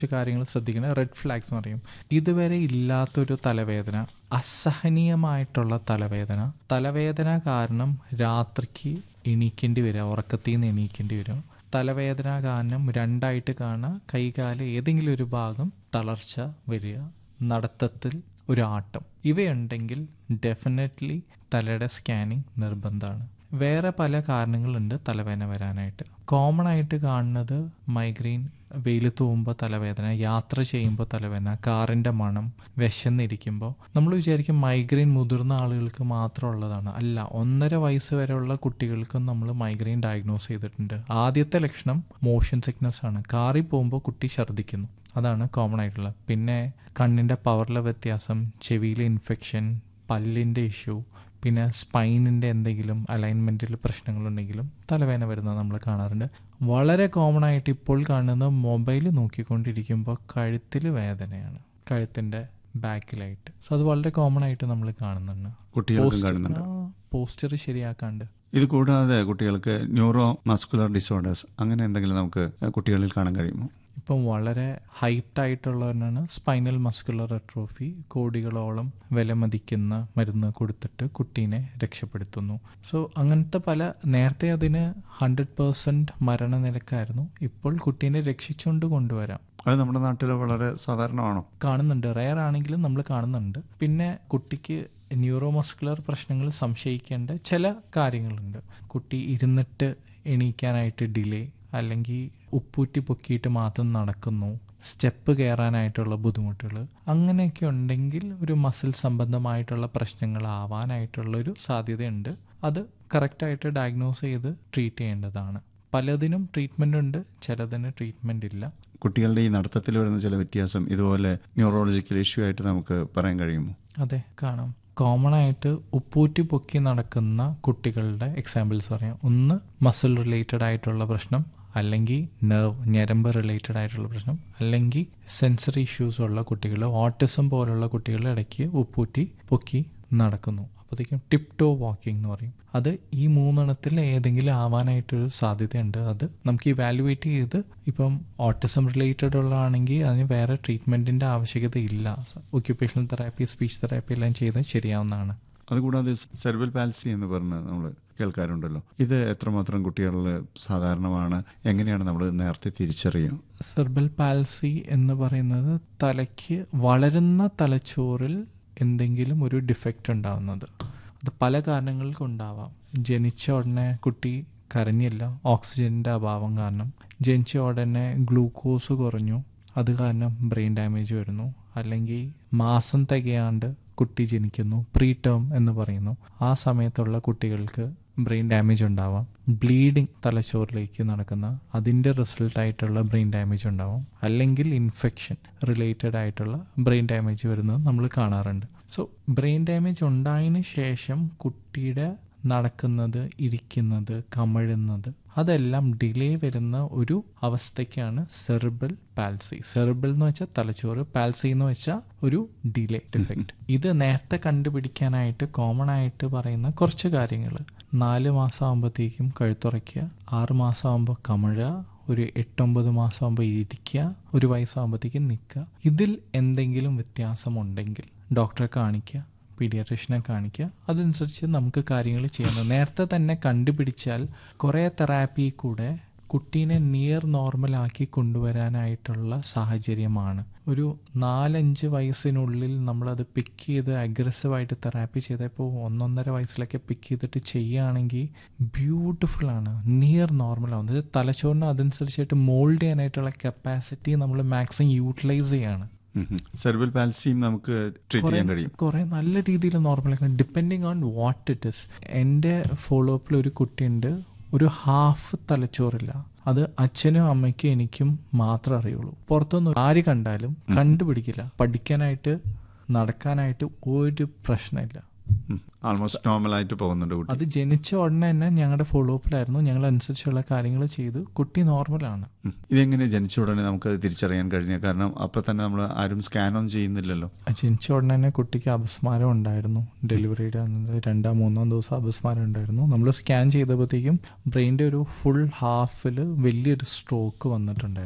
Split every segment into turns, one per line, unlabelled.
കുറച്ച് കാര്യങ്ങൾ ശ്രദ്ധിക്കണം റെഡ് ഫ്ലാഗ്സ് എന്ന് പറയും ഇതുവരെ ഇല്ലാത്തൊരു തലവേദന അസഹനീയമായിട്ടുള്ള തലവേദന തലവേദന കാരണം രാത്രിക്ക് എണീക്കേണ്ടി വരിക ഉറക്കത്തിൽ നിന്ന് എണീക്കേണ്ടി വരും തലവേദന കാരണം രണ്ടായിട്ട് കാണുക കൈകാല് ഏതെങ്കിലും ഒരു ഭാഗം തളർച്ച വരിക നടത്തത്തിൽ ഒരു ആട്ടം ഇവയുണ്ടെങ്കിൽ ഡെഫിനറ്റ്ലി തലയുടെ സ്കാനിങ് നിർബന്ധമാണ് വേറെ പല കാരണങ്ങളുണ്ട് തലവേദന വരാനായിട്ട് കോമൺ ആയിട്ട് കാണുന്നത് മൈഗ്രെയിൻ വെയിലത്ത് പോകുമ്പോൾ തലവേദന യാത്ര ചെയ്യുമ്പോൾ തലവേദന കാറിൻ്റെ മണം വിശന്നിരിക്കുമ്പോൾ നമ്മൾ വിചാരിക്കും മൈഗ്രെയിൻ മുതിർന്ന ആളുകൾക്ക് മാത്രമുള്ളതാണ് അല്ല ഒന്നര വയസ്സ് വരെയുള്ള കുട്ടികൾക്കും നമ്മൾ മൈഗ്രെയിൻ ഡയഗ്നോസ് ചെയ്തിട്ടുണ്ട് ആദ്യത്തെ ലക്ഷണം മോഷൻ സിക്നസ് ആണ് കാറിൽ പോകുമ്പോൾ കുട്ടി ഛർദ്ദിക്കുന്നു അതാണ് കോമൺ ആയിട്ടുള്ളത് പിന്നെ കണ്ണിൻ്റെ പവറിലെ വ്യത്യാസം ചെവിയിലെ ഇൻഫെക്ഷൻ പല്ലിൻ്റെ ഇഷ്യൂ പിന്നെ സ്പൈനിൻ്റെ എന്തെങ്കിലും അലൈൻമെൻറ്റിൽ പ്രശ്നങ്ങളുണ്ടെങ്കിലും തലവേദന വരുന്നത് നമ്മൾ കാണാറുണ്ട് വളരെ കോമൺ ആയിട്ട് ഇപ്പോൾ കാണുന്ന മൊബൈൽ നോക്കിക്കൊണ്ടിരിക്കുമ്പോൾ കഴുത്തിൽ വേദനയാണ് കഴുത്തിൻ്റെ ബാക്കിലായിട്ട് സോ അത് വളരെ കോമൺ ആയിട്ട് നമ്മൾ കാണുന്നുണ്ട്
കുട്ടികൾക്കും കാണുന്നുണ്ട്
പോസ്റ്റർ ശരിയാക്കാണ്ട്
ഇത് കൂടാതെ കുട്ടികൾക്ക് ന്യൂറോ മസ്കുലർ ഡിസോർഡേഴ്സ് അങ്ങനെ എന്തെങ്കിലും നമുക്ക് കുട്ടികളിൽ കാണാൻ കഴിയുമോ
ഇപ്പം വളരെ ഹൈറ്റ് ആയിട്ടുള്ളവരാണ് സ്പൈനൽ മസ്കുലർ അട്രോഫി കോടികളോളം വിലമതിക്കുന്ന മരുന്ന് കൊടുത്തിട്ട് കുട്ടീനെ രക്ഷപ്പെടുത്തുന്നു സോ അങ്ങനത്തെ പല നേരത്തെ അതിന് ഹൺഡ്രഡ് പേഴ്സൻറ്റ് മരണനിരക്കായിരുന്നു ഇപ്പോൾ കുട്ടീനെ രക്ഷിച്ചുകൊണ്ട് കൊണ്ടുവരാം
അത് നമ്മുടെ നാട്ടിൽ വളരെ സാധാരണമാണോ
കാണുന്നുണ്ട് റയർ ആണെങ്കിലും നമ്മൾ കാണുന്നുണ്ട് പിന്നെ കുട്ടിക്ക് ന്യൂറോമസ്കുലർ പ്രശ്നങ്ങൾ സംശയിക്കേണ്ട ചില കാര്യങ്ങളുണ്ട് കുട്ടി ഇരുന്നിട്ട് എണീക്കാനായിട്ട് ഡിലേ അല്ലെങ്കിൽ ഉപ്പൂറ്റി പൊക്കിയിട്ട് മാത്രം നടക്കുന്നു സ്റ്റെപ്പ് കയറാനായിട്ടുള്ള ബുദ്ധിമുട്ടുകൾ അങ്ങനെയൊക്കെ ഉണ്ടെങ്കിൽ ഒരു മസിൽ സംബന്ധമായിട്ടുള്ള പ്രശ്നങ്ങൾ ആവാനായിട്ടുള്ളൊരു സാധ്യതയുണ്ട് അത് കറക്റ്റായിട്ട് ഡയഗ്നോസ് ചെയ്ത് ട്രീറ്റ് ചെയ്യേണ്ടതാണ് പലതിനും ട്രീറ്റ്മെൻ്റ് ഉണ്ട് ചിലതിന് ട്രീറ്റ്മെൻ്റ് ഇല്ല
കുട്ടികളുടെ ഈ നടത്തത്തിൽ വരുന്ന ചില വ്യത്യാസം ഇതുപോലെ ന്യൂറോളജിക്കൽ ഇഷ്യൂ ആയിട്ട് നമുക്ക് പറയാൻ കഴിയുമോ
അതെ കാണാം കോമൺ ആയിട്ട് ഉപ്പൂറ്റി പൊക്കി നടക്കുന്ന കുട്ടികളുടെ എക്സാമ്പിൾസ് പറയാം ഒന്ന് മസിൽ റിലേറ്റഡ് ആയിട്ടുള്ള പ്രശ്നം അല്ലെങ്കിൽ നെർവ് ഞരമ്പ് റിലേറ്റഡ് ആയിട്ടുള്ള പ്രശ്നം അല്ലെങ്കിൽ സെൻസറി ഇഷ്യൂസ് ഉള്ള കുട്ടികൾ ഓട്ടിസം പോലുള്ള കുട്ടികൾ ഇടയ്ക്ക് ഉപ്പൂറ്റി പൊക്കി നടക്കുന്നു അപ്പോഴത്തേക്കും ടിപ് ടോ വാക്കിംഗ് എന്ന് പറയും അത് ഈ മൂന്നെണ്ണത്തിൽ ഏതെങ്കിലും ആവാനായിട്ടൊരു സാധ്യതയുണ്ട് അത് നമുക്ക് ഇവാലുവേറ്റ് ചെയ്ത് ഇപ്പം ഓട്ടിസം റിലേറ്റഡ് ഉള്ളതാണെങ്കിൽ അതിന് വേറെ ട്രീറ്റ്മെൻറ്റിൻ്റെ ആവശ്യകത ഇല്ല ഒക്യുപ്പേഷണൽ തെറാപ്പി സ്പീച്ച് തെറാപ്പി എല്ലാം ചെയ്ത് ശരിയാവുന്നതാണ്
അതുകൂടാതെ സെർബൽ പാൽസി എന്ന് പറഞ്ഞ് നമ്മൾ കേൾക്കാറുണ്ടല്ലോ ഇത് എത്രമാത്രം കുട്ടികളിൽ സാധാരണമാണ് എങ്ങനെയാണ് നമ്മൾ നേരത്തെ തിരിച്ചറിയും
സെർബൽ പാൽസി എന്ന് പറയുന്നത് തലയ്ക്ക് വളരുന്ന തലച്ചോറിൽ എന്തെങ്കിലും ഒരു ഡിഫക്റ്റ് ഉണ്ടാവുന്നത് അത് പല കാരണങ്ങൾ കൊണ്ടാവാം ജനിച്ച ഉടനെ കുട്ടി കരഞ്ഞില്ല ഓക്സിജൻ്റെ അഭാവം കാരണം ജനിച്ച ഉടനെ ഗ്ലൂക്കോസ് കുറഞ്ഞു അത് കാരണം ബ്രെയിൻ ഡാമേജ് വരുന്നു അല്ലെങ്കിൽ മാസം തികയാണ്ട് കുട്ടി ജനിക്കുന്നു പ്രീ ടേം എന്ന് പറയുന്നു ആ സമയത്തുള്ള കുട്ടികൾക്ക് ബ്രെയിൻ ഡാമേജ് ഉണ്ടാവാം ബ്ലീഡിങ് തലച്ചോറിലേക്ക് നടക്കുന്ന അതിൻ്റെ റിസൾട്ടായിട്ടുള്ള ബ്രെയിൻ ഡാമേജ് ഉണ്ടാവാം അല്ലെങ്കിൽ ഇൻഫെക്ഷൻ റിലേറ്റഡ് ആയിട്ടുള്ള ബ്രെയിൻ ഡാമേജ് വരുന്നത് നമ്മൾ കാണാറുണ്ട് സോ ബ്രെയിൻ ഡാമേജ് ഉണ്ടായതിന് ശേഷം കുട്ടിയുടെ നടക്കുന്നത് ഇരിക്കുന്നത് കമഴുന്നത് അതെല്ലാം ഡിലേ വരുന്ന ഒരു അവസ്ഥയ്ക്കാണ് സെറിബൽ പാൽസി സെറിബൽ എന്ന് വെച്ചാൽ തലച്ചോറ് പാൽസി എന്ന് വെച്ചാൽ ഒരു ഡിലേ ഡിഫക്റ്റ് ഇത് നേരത്തെ കണ്ടുപിടിക്കാനായിട്ട് കോമൺ ആയിട്ട് പറയുന്ന കുറച്ച് കാര്യങ്ങൾ നാല് മാസം ആകുമ്പോഴത്തേക്കും കഴുത്തുറയ്ക്കുക ആറ് മാസം ആകുമ്പോൾ കമഴുക ഒരു എട്ടൊമ്പത് മാസം ആകുമ്പോൾ ഇരിക്കുക ഒരു വയസ്സാകുമ്പോഴത്തേക്കും നിൽക്കുക ഇതിൽ എന്തെങ്കിലും വ്യത്യാസമുണ്ടെങ്കിൽ ഡോക്ടറെ കാണിക്കുക പീഡിയാട്രീഷനെ കാണിക്കുക അതനുസരിച്ച് നമുക്ക് കാര്യങ്ങൾ ചെയ്യണം നേരത്തെ തന്നെ കണ്ടുപിടിച്ചാൽ കുറേ തെറാപ്പി കൂടെ കുട്ടീനെ നിയർ നോർമലാക്കി കൊണ്ടുവരാനായിട്ടുള്ള സാഹചര്യമാണ് ഒരു നാലഞ്ച് വയസ്സിനുള്ളിൽ നമ്മളത് പിക്ക് ചെയ്ത് അഗ്രസീവായിട്ട് തെറാപ്പി ചെയ്തപ്പോൾ ഒന്നൊന്നര വയസ്സിലൊക്കെ പിക്ക് ചെയ്തിട്ട് ചെയ്യുകയാണെങ്കിൽ ബ്യൂട്ടിഫുൾ ആണ് നിയർ നോർമൽ ആവുന്നത് തലച്ചോറിന് അതനുസരിച്ചായിട്ട് മോൾഡ് ചെയ്യാനായിട്ടുള്ള കപ്പാസിറ്റി നമ്മൾ മാക്സിമം യൂട്ടിലൈസ് ചെയ്യാണ്
സെർബൽ പാൽസിയും നമുക്ക് ട്രീറ്റ് ചെയ്യാൻ കഴിയും
കുറെ നല്ല രീതിയിൽ നോർമലാക്കാൻ depending on what it is എൻ്റെ ഫോളോ അപ്പിൽ ഒരു കുട്ടിയുണ്ട് ഒരു ഹാഫ് തലച്ചോറില്ല അത് അച്ഛനും അമ്മയ്ക്കും എനിക്കും മാത്രമേ അറിയുള്ളൂ പുറത്തൊന്നും ആര് കണ്ടാലും കണ്ടുപിടിക്കില്ല പഠിക്കാനായിട്ട് നടക്കാനായിട്ട് ഒരു പ്രശ്നമില്ല
ആൾമോസ്റ്റ് നോർമൽ ആയിട്ട് പോകുന്നുണ്ട് കുട്ടി
അത് ജനിച്ച ഉടനെ തന്നെ ഞങ്ങളുടെ ഫോളോ അപ്പിലായിരുന്നു ഞങ്ങൾ അനുസരിച്ചുള്ള കാര്യങ്ങൾ ചെയ്തു കുട്ടി നോർമലാണ്
ഉം. ഇതെങ്ങനെ ജനിച്ച ഉടനെ നമുക്ക് തിരിച്ചറിയാൻ കഴിഞ്ഞ കാരണം അപ്പൊ തന്നെ നമ്മൾ ആരും സ്കാനൊന്നും ചെയ്യുന്നില്ലല്ലോ
ജനിച്ച ഉടനെ തന്നെ കുട്ടിക്ക് അപസ്മാരം ഉണ്ടായിരുന്നു ഡെലിവറിയുടെ അന്ന് രണ്ടാം മൂന്നാം ദിവസം അപസ്മാരം ഉണ്ടായിരുന്നു നമ്മൾ സ്കാൻ ചെയ്തപ്പോഴത്തേക്കും ബ്രെയിൻ്റെ ഒരു ഫുൾ ഹാഫിൽ വലിയൊരു സ്ട്രോക്ക് വന്നിട്ടുണ്ടായിരുന്നു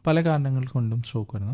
പല കാരണങ്ങൾ കൊണ്ടും സ്ട്രോക്ക് വരുന്നു